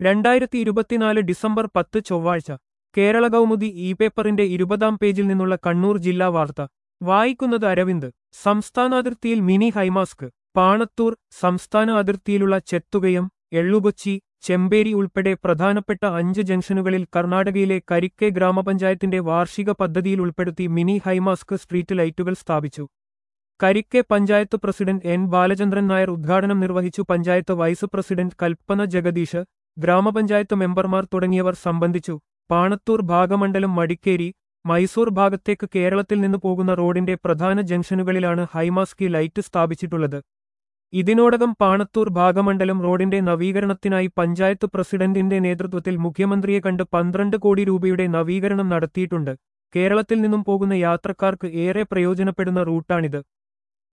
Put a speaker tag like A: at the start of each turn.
A: രണ്ടായിരത്തി ഇരുപത്തിനാല് ഡിസംബർ പത്ത് ചൊവ്വാഴ്ച കേരള കൗമുദി ഇ പേപ്പറിന്റെ ഇരുപതാം പേജിൽ നിന്നുള്ള കണ്ണൂർ ജില്ലാ വാർത്ത വായിക്കുന്നത് അരവിന്ദ് സംസ്ഥാന അതിർത്തിയിൽ മിനി ഹൈമാസ്ക് പാണത്തൂർ സംസ്ഥാന അതിർത്തിയിലുള്ള ചെത്തുകയം എള്ളുകൊച്ചി ചെമ്പേരി ഉൾപ്പെടെ പ്രധാനപ്പെട്ട അഞ്ച് ജംഗ്ഷനുകളിൽ കർണാടകയിലെ കരിക്കെ ഗ്രാമപഞ്ചായത്തിന്റെ വാർഷിക പദ്ധതിയിൽ ഉൾപ്പെടുത്തി മിനി ഹൈമാസ്ക് സ്ട്രീറ്റ് ലൈറ്റുകൾ സ്ഥാപിച്ചു കരിക്കെ പഞ്ചായത്ത് പ്രസിഡന്റ് എൻ ബാലചന്ദ്രൻ നായർ ഉദ്ഘാടനം നിർവഹിച്ചു പഞ്ചായത്ത് വൈസ് പ്രസിഡന്റ് കൽപ്പന ജഗദീഷ് ഗ്രാമപഞ്ചായത്ത് മെമ്പർമാർ തുടങ്ങിയവർ സംബന്ധിച്ചു പാണത്തൂർ ഭാഗമണ്ഡലം മടിക്കേരി മൈസൂർ ഭാഗത്തേക്ക് കേരളത്തിൽ നിന്ന് പോകുന്ന റോഡിന്റെ പ്രധാന ജംഗ്ഷനുകളിലാണ് ഹൈമാസ്കി ലൈറ്റ് സ്ഥാപിച്ചിട്ടുള്ളത് ഇതിനോടകം പാണത്തൂർ ഭാഗമണ്ഡലം റോഡിന്റെ നവീകരണത്തിനായി പഞ്ചായത്ത് പ്രസിഡന്റിന്റെ നേതൃത്വത്തിൽ മുഖ്യമന്ത്രിയെ കണ്ട് പന്ത്രണ്ട് കോടി രൂപയുടെ നവീകരണം നടത്തിയിട്ടുണ്ട് കേരളത്തിൽ നിന്നും പോകുന്ന യാത്രക്കാർക്ക് ഏറെ പ്രയോജനപ്പെടുന്ന റൂട്ടാണിത്